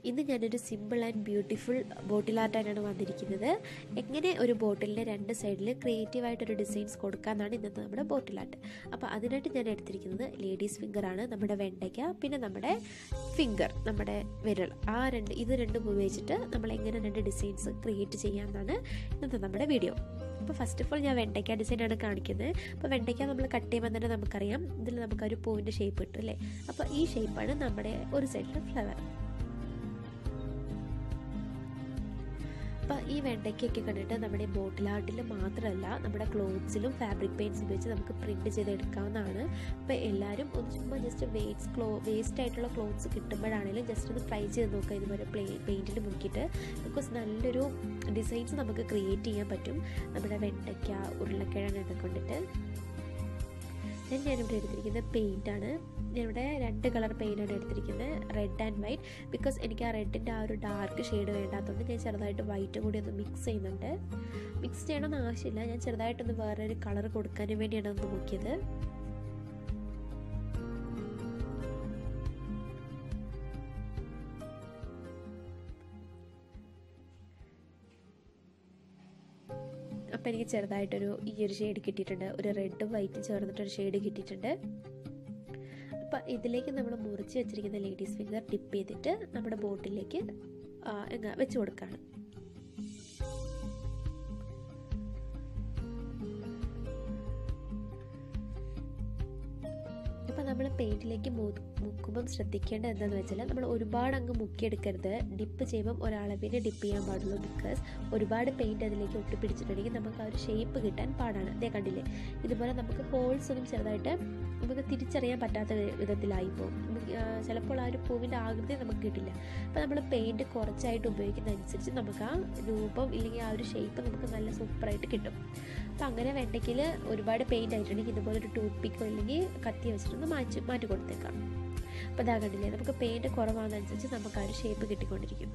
ഇന്ന് ഞാനൊരു simple and beautiful bottle ആർട്ടായിട്ടാണ് വന്നിരിക്കുന്നത് എങ്ങനെ ഒരു ബോട്ടിലിൻ്റെ രണ്ട് സൈഡിൽ ക്രിയേറ്റീവായിട്ടൊരു ഡിസൈൻസ് കൊടുക്കാമെന്നാണ് ഇന്നത്തെ നമ്മുടെ ബോട്ടിൽ ആർട്ട് അപ്പോൾ അതിനായിട്ട് ഞാൻ എടുത്തിരിക്കുന്നത് ലേഡീസ് ഫിംഗറാണ് നമ്മുടെ വെണ്ടയ്ക്ക പിന്നെ നമ്മുടെ ഫിംഗർ നമ്മുടെ വിരൽ ആ രണ്ട് ഇത് രണ്ടും ഉപയോഗിച്ചിട്ട് നമ്മൾ എങ്ങനെ രണ്ട് ഡിസൈൻസ് ക്രിയേറ്റ് ചെയ്യാമെന്നാണ് ഇന്നത്തെ നമ്മുടെ വീഡിയോ അപ്പോൾ ഫസ്റ്റ് ഓഫ് ഓൾ ഞാൻ വെണ്ടയ്ക്ക ഡിസൈനാണ് കാണിക്കുന്നത് അപ്പോൾ വെണ്ടയ്ക്ക നമ്മൾ കട്ട് ചെയ്യുമ്പോൾ തന്നെ നമുക്കറിയാം ഇതിൽ നമുക്കൊരു പൂവിൻ്റെ ഷേപ്പ് കിട്ടും അല്ലേ അപ്പോൾ ഈ ഷേപ്പാണ് നമ്മുടെ ഒരു സൈഡിലെ ഫ്ലവർ അപ്പോൾ ഈ വെണ്ടയ്ക്കൊക്കെ കണ്ടിട്ട് നമ്മുടെ ബോട്ടിൽ ആർട്ടിൽ മാത്രമല്ല നമ്മുടെ ക്ലോത്ത്സിലും ഫാബ്രിക് പെയിൻറ്റ്സ് ഉപയോഗിച്ച് നമുക്ക് പ്രിൻറ്റ് ചെയ്തെടുക്കാവുന്നതാണ് അപ്പോൾ എല്ലാവരും ഒന്ന് ചുമ്മാ ജസ്റ്റ് വേസ്റ്റ് ക്ലോ വേസ്റ്റ് ആയിട്ടുള്ള ക്ലോത്ത്സ് കിട്ടുമ്പോഴാണെങ്കിലും ജസ്റ്റ് ഒന്ന് ട്രൈ ചെയ്ത് നോക്കുക ഇതുപോലെ പ്ലേ പെയിൻറ്റിൽ മുക്കിയിട്ട് ബിക്കോസ് നല്ലൊരു ഡിസൈൻസ് നമുക്ക് ക്രിയേറ്റ് ചെയ്യാൻ പറ്റും നമ്മുടെ വെണ്ടയ്ക്ക ഉരുളക്കിഴങ്ങൊക്കെ കൊണ്ടിട്ട് ദെൻ ഞാനിവിടെ എടുത്തിരിക്കുന്നത് പെയിൻ്റാണ് ഞാനിവിടെ രണ്ട് കളർ പെയിൻ്റാണ് എടുത്തിരിക്കുന്നത് റെഡ് ആൻഡ് വൈറ്റ് ബിക്കോസ് എനിക്ക് ആ റെഡിൻ്റെ ആ ഒരു ഡാർക്ക് ഷെയ്ഡ് വേണ്ടാത്തതുകൊണ്ട് ഞാൻ ചെറുതായിട്ട് വൈറ്റും കൂടി ഒന്ന് മിക്സ് ചെയ്യുന്നുണ്ട് മിക്സ് ചെയ്യണമെന്ന് ആവശ്യമില്ല ഞാൻ ചെറുതായിട്ടൊന്ന് വേറൊരു കളർ കൊടുക്കാനും വേണ്ടിയാണ് ഒന്ന് നോക്കിയത് അപ്പോൾ എനിക്ക് ചെറുതായിട്ടൊരു ഈ ഒരു ഷെയ്ഡ് കിട്ടിയിട്ടുണ്ട് ഒരു റെഡും വൈറ്റും ചേർന്നിട്ടൊരു ഷെയ്ഡ് കിട്ടിയിട്ടുണ്ട് അപ്പം ഇതിലേക്ക് നമ്മൾ മുറിച്ച് വെച്ചിരിക്കുന്ന ലേഡീസ് ഫിംഗർ ഡിപ്പ് ചെയ്തിട്ട് നമ്മുടെ ബോട്ടിലേക്ക് എങ്ങ വെച്ച് കൊടുക്കുകയാണ് ഇപ്പം നമ്മൾ പെയിൻറ്റിലേക്ക് മുക്കുമ്പം ശ്രദ്ധിക്കേണ്ടത് എന്താണെന്ന് വെച്ചാൽ നമ്മൾ ഒരുപാട് അങ്ങ് മുക്കിയെടുക്കരുത് ഡിപ്പ് ചെയ്യുമ്പം ഒരളവിന് ഡിപ്പ് ചെയ്യാൻ പാടുള്ളൂ ബിക്കോസ് ഒരുപാട് പെയിൻറ്റ് അതിലേക്ക് ഒട്ടിപ്പിടിച്ചിട്ടുണ്ടെങ്കിൽ നമുക്ക് ആ ഒരു ഷേപ്പ് കിട്ടാൻ പാടാണ് അതേ കണ്ടില്ലേ ഇതുപോലെ നമുക്ക് ഹോൾസ് ഒന്നും ചെറുതായിട്ട് നമുക്ക് തിരിച്ചറിയാൻ പറ്റാത്ത വിധത്തിലായി പോകും ചിലപ്പോൾ ആ ഒരു പൂവിൻ്റെ ആകൃതി നമുക്ക് കിട്ടില്ല അപ്പോൾ നമ്മൾ പെയിൻറ്റ് കുറച്ചായിട്ട് ഉപയോഗിക്കുന്നതനുസരിച്ച് നമുക്ക് ആ രൂപം ഇല്ലെങ്കിൽ ആ ഒരു ഷേപ്പ് നമുക്ക് നല്ല സൂപ്പറായിട്ട് കിട്ടും അപ്പോൾ അങ്ങനെ വെണ്ടയ്ക്കിൽ ഒരുപാട് പെയിൻ്റ് ആയിട്ടുണ്ടെങ്കിൽ ഇതുപോലെ ഒരു ടൂത്ത് പിക്കോ ഇല്ലെങ്കിൽ കത്തി വെച്ചിട്ടൊന്ന് മാറ്റി മാറ്റി കൊടുത്തേക്കാം അപ്പോൾ ഇതാ കണ്ടില്ലേ നമുക്ക് പെയിൻറ്റ് കുറവാകുന്നതനുസരിച്ച് നമുക്ക് ആ ഒരു ഷേപ്പ് കിട്ടിക്കൊണ്ടിരിക്കും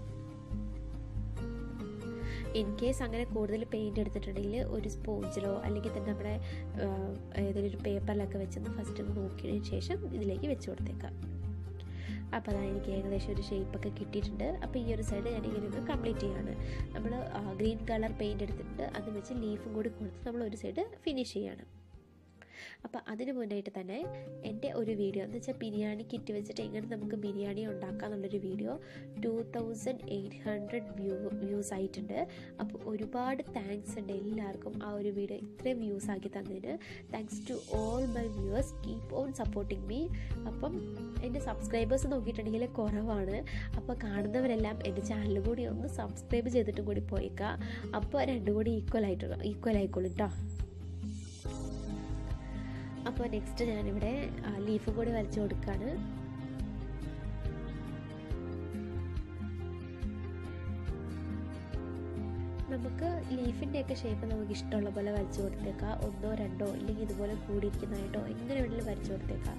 ഇൻ കേസ് അങ്ങനെ കൂടുതൽ പെയിൻറ് എടുത്തിട്ടുണ്ടെങ്കിൽ ഒരു സ്പോഞ്ചിലോ അല്ലെങ്കിൽ തന്നെ നമ്മുടെ ഏതെങ്കിലും ഒരു പേപ്പറിലൊക്കെ വെച്ചൊന്ന് ഫസ്റ്റ് ഒന്ന് നോക്കിയതിന് ശേഷം ഇതിലേക്ക് വെച്ച് കൊടുത്തേക്കാം അപ്പോൾ അതാണ് എനിക്ക് ഏകദേശം ഒരു ഷേപ്പൊക്കെ കിട്ടിയിട്ടുണ്ട് അപ്പോൾ ഈ ഒരു സൈഡ് ഞാൻ ഇങ്ങനെ ഒന്ന് കംപ്ലീറ്റ് ചെയ്യാണ് നമ്മൾ ഗ്രീൻ കളർ പെയിൻറ് എടുത്തിട്ട് അത് വെച്ച് ലീഫും കൂടി കൊടുത്ത് നമ്മൾ ഒരു സൈഡ് ഫിനിഷ് ചെയ്യാണ് അപ്പോൾ അതിന് മുന്നായിട്ട് തന്നെ എൻ്റെ ഒരു വീഡിയോ എന്ന് വെച്ചാൽ ബിരിയാണി കിറ്റ് വെച്ചിട്ട് എങ്ങനെ നമുക്ക് ബിരിയാണി ഉണ്ടാക്കാം എന്നുള്ളൊരു video two thousand eight hundred view views ആയിട്ടുണ്ട് അപ്പോൾ ഒരുപാട് താങ്ക്സ് ഉണ്ട് എല്ലാവർക്കും ആ ഒരു വീഡിയോ ഇത്രയും വ്യൂസ് ആക്കി തന്നതിന് thanks to all my viewers keep on supporting me അപ്പം എൻ്റെ സബ്സ്ക്രൈബേഴ്സ് നോക്കിയിട്ടുണ്ടെങ്കിൽ കുറവാണ് അപ്പോൾ കാണുന്നവരെല്ലാം എൻ്റെ ചാനൽ കൂടി ഒന്ന് സബ്സ്ക്രൈബ് ചെയ്തിട്ടും കൂടി പോയേക്കാം അപ്പോൾ രണ്ടും കൂടി ഈക്വൽ ആയിട്ട് ഈക്വൽ ആയിക്കോളും കേട്ടോ അപ്പോൾ നെക്സ്റ്റ് ഞാനിവിടെ ലീഫ് കൂടി വരച്ചു കൊടുക്കുകയാണ് നമുക്ക് ലീഫിൻ്റെയൊക്കെ ഷേപ്പ് നമുക്ക് ഇഷ്ടമുള്ള പോലെ വരച്ചു കൊടുത്തേക്കാം ഒന്നോ രണ്ടോ ഇല്ലെങ്കിൽ ഇതുപോലെ കൂടിയിരിക്കുന്നതായിട്ടോ എങ്ങനെ വേണമെങ്കിലും വരച്ചു കൊടുത്തേക്കാം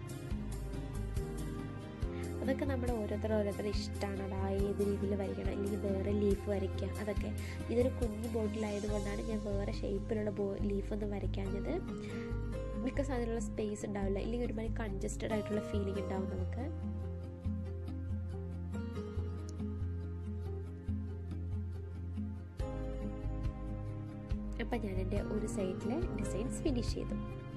അതൊക്കെ നമ്മുടെ ഓരോരുത്തർ ഓരോരുത്തർ ഇഷ്ടമാണ് അത് ആ ഏത് രീതിയിൽ വരയ്ക്കണം അല്ലെങ്കിൽ വേറെ ലീഫ് വരയ്ക്കുക അതൊക്കെ ഇതൊരു കുഞ്ഞു ബോട്ടിലായതുകൊണ്ടാണ് ഞാൻ വേറെ ഷേപ്പിലുള്ള ബോ ലീഫൊന്നും വരയ്ക്കാഞ്ഞത് ബിക്കോസ് അതിനുള്ള സ്പേസ് ഉണ്ടാവില്ല ഇല്ലെങ്കിൽ ഒരുമാതിരി കൺജസ്റ്റഡ് ആയിട്ടുള്ള ഫീലിംഗ് ഉണ്ടാവും നമുക്ക് അപ്പം ഞാൻ എൻ്റെ ഒരു സൈഡിലെ ഡിസൈൻസ് ഫിനിഷ് ചെയ്തു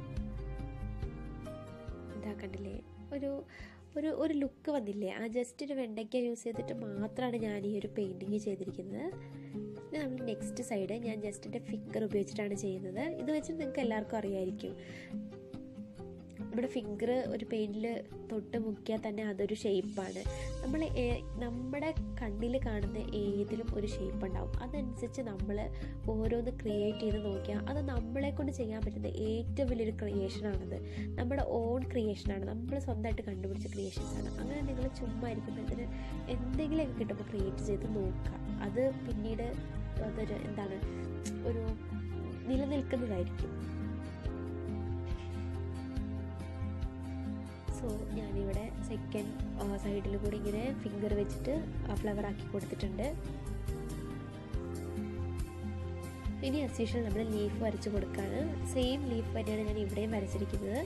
ഇതാ കണ്ടില്ലേ ഒരു ഒരു ഒരു ലുക്ക് വന്നില്ലേ ആ ജസ്റ്റ് ഒരു വെണ്ടയ്ക്ക യൂസ് ചെയ്തിട്ട് മാത്രമാണ് ഞാൻ ഈ ഒരു പെയിൻറ്റിങ് ചെയ്തിരിക്കുന്നത് ഇനി നമ്മൾ നെക്സ്റ്റ് സൈഡ് ഞാൻ ജസ്റ്റ് എൻ്റെ ഫിംഗർ ഉപയോഗിച്ചിട്ടാണ് ചെയ്യുന്നത് ഇത് വെച്ചിട്ട് നിങ്ങൾക്ക് എല്ലാവർക്കും അറിയായിരിക്കും നമ്മുടെ ഫിംഗർ ഒരു പെയിൻറ്റിൽ തൊട്ട് മുക്കിയാൽ തന്നെ അതൊരു ഷേപ്പാണ് നമ്മൾ നമ്മുടെ കണ്ണിൽ കാണുന്ന ഏതിലും ഒരു ഷേപ്പ് ഉണ്ടാവും അതനുസരിച്ച് നമ്മൾ ഓരോന്ന് ക്രിയേറ്റ് ചെയ്ത് നോക്കിയാൽ അത് നമ്മളെ കൊണ്ട് ചെയ്യാൻ പറ്റുന്ന ഏറ്റവും വലിയൊരു ക്രിയേഷനാണത് നമ്മുടെ ഓൺ ക്രിയേഷനാണ് നമ്മൾ സ്വന്തമായിട്ട് കണ്ടുപിടിച്ച ക്രിയേഷൻസാണ് അങ്ങനെ നിങ്ങൾ ചുമ്മാ ഇരിക്കുമ്പോഴത്തേന് എന്തെങ്കിലുമൊക്കെ കിട്ടുമ്പോൾ ക്രിയേറ്റ് ചെയ്ത് നോക്കുക അത് പിന്നീട് അതൊരു എന്താണ് ഒരു നിലനിൽക്കുന്നതായിരിക്കും സോ ഞാനിവിടെ സെക്കൻഡ് സൈഡിൽ കൂടി ഇങ്ങനെ ഫിംഗർ വെച്ചിട്ട് ഫ്ലവർ ആക്കി കൊടുത്തിട്ടുണ്ട് ഇനി അസ് യൂഷ്വൽ നമ്മൾ ലീഫ് വരച്ച് കൊടുക്കുകയാണ് സെയിം ലീഫ് തന്നെയാണ് ഞാൻ ഇവിടെയും വരച്ചിരിക്കുന്നത്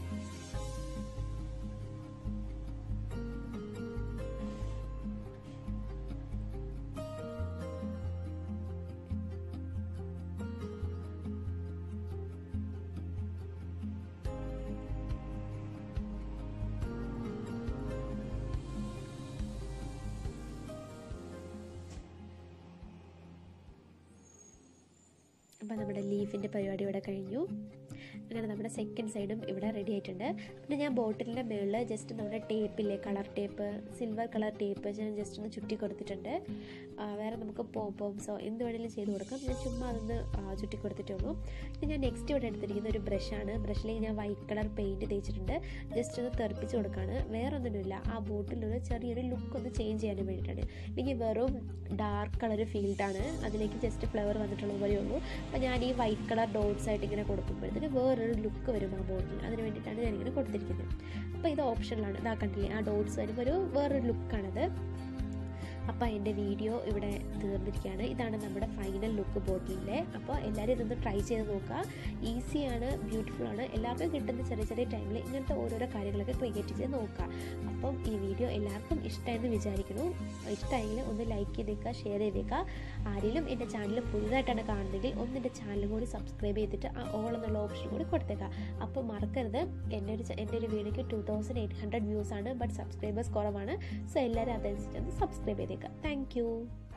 അപ്പോൾ നമ്മുടെ ലീഫിൻ്റെ പരിപാടി ഇവിടെ കഴിഞ്ഞു അങ്ങനെ നമ്മുടെ സെക്കൻഡ് സൈഡും ഇവിടെ റെഡി ആയിട്ടുണ്ട് പിന്നെ ഞാൻ ബോട്ടിലിൻ്റെ മുകളിൽ ജസ്റ്റ് നമ്മുടെ ടേപ്പില്ലേ colour tape silver colour tape ഞാൻ ജസ്റ്റ് ഒന്ന് ചുറ്റി കൊടുത്തിട്ടുണ്ട് ആ, വേറെ നമുക്ക് പോംപോംസോ എന്ത് വേണമെങ്കിലും ചെയ്ത് കൊടുക്കാം ഞാൻ ചുമ്മാ അതൊന്ന് ആ, ചുറ്റി കൊടുത്തിട്ടേ ഉള്ളൂ പിന്നെ ഞാൻ നെക്സ്റ്റ് ഇവിടെ എടുത്തിരിക്കുന്ന ഒരു ബ്രഷാണ് ബ്രഷിലേക്ക് ഞാൻ വൈറ്റ് കളർ പെയിൻറ്റ് തേച്ചിട്ടുണ്ട് ജസ്റ്റ് ഒന്ന് തെറിപ്പിച്ച് കൊടുക്കുകയാണ് വേറെ ഒന്നിനുമില്ല ആ ബോട്ടിലൊരു ചെറിയൊരു ലുക്ക് ഒന്ന് ചേഞ്ച് ചെയ്യാൻ വേണ്ടിയിട്ടാണ് എനിക്ക് വെറും ഡാർക്ക് കളർ ഫീൽഡാണ് അതിലേക്ക് ജസ്റ്റ് ഫ്ലവർ വന്നിട്ടുള്ളത് പോലെ ഉള്ളൂ അപ്പോൾ ഞാൻ ഈ വൈറ്റ് കളർ ഡോട്ട്സ് ആയിട്ട് ഇങ്ങനെ കൊടുക്കുമ്പോഴത്തേന് വേറൊരു ലുക്ക് വരും ആ ബോട്ടിൽ അതിന് വേണ്ടിയിട്ടാണ് ഞാനിങ്ങനെ കൊടുത്തിരിക്കുന്നത് അപ്പോൾ ഇത് ഓപ്ഷനിലാണ് ഇതാ കണ്ടില്ലേ ആ ഡോട്ട്സ് വരുമ്പോൾ ഒരു വേറൊരു ലുക്കാണത് അപ്പോൾ എൻ്റെ വീഡിയോ ഇവിടെ തീർന്നിരിക്കുകയാണ് ഇതാണ് നമ്മുടെ ഫൈനൽ ലുക്ക് ബോട്ടിലിൻ്റെ അപ്പോൾ എല്ലാവരും ഇതൊന്ന് ട്രൈ ചെയ്ത് നോക്കുക ഈസിയാണ് ബ്യൂട്ടിഫുൾ ആണ് എല്ലാവർക്കും കിട്ടുന്ന ചെറിയ ചെറിയ ടൈമിൽ ഇങ്ങനത്തെ ഓരോരോ കാര്യങ്ങളൊക്കെ ക്രിയേറ്റ് ചെയ്ത് നോക്കുക അപ്പം ഈ വീഡിയോ എല്ലാവർക്കും ഇഷ്ടമായെന്ന് വിചാരിക്കുന്നു ഇഷ്ടമായെങ്കിൽ ഒന്ന് ലൈക്ക് ചെയ്തേക്കുക ഷെയർ ചെയ്തേക്കുക ആരെങ്കിലും എൻ്റെ ചാനൽ പുതുതായിട്ടാണ് കാണുന്നതെങ്കിൽ ഒന്ന് എൻ്റെ ചാനൽ കൂടി സബ്സ്ക്രൈബ് ചെയ്തിട്ട് ആ ഓൾ എന്നുള്ള ഓപ്ഷൻ കൂടി കൊടുത്തേക്കുക അപ്പോൾ മറക്കരുത് എൻ്റെ ഒരു ച- എൻ്റെ ഒരു വീഡിയോക്ക് two thousand eight hundred views ആണ് ബട്ട് സബ്സ്ക്രൈബേഴ്സ് കുറവാണ് സോ എല്ലാവരും അതനുസരിച്ച് ഒന്ന് സബ്സ്ക്രൈബ് ചെയ്തേക്കുക താങ്ക് യു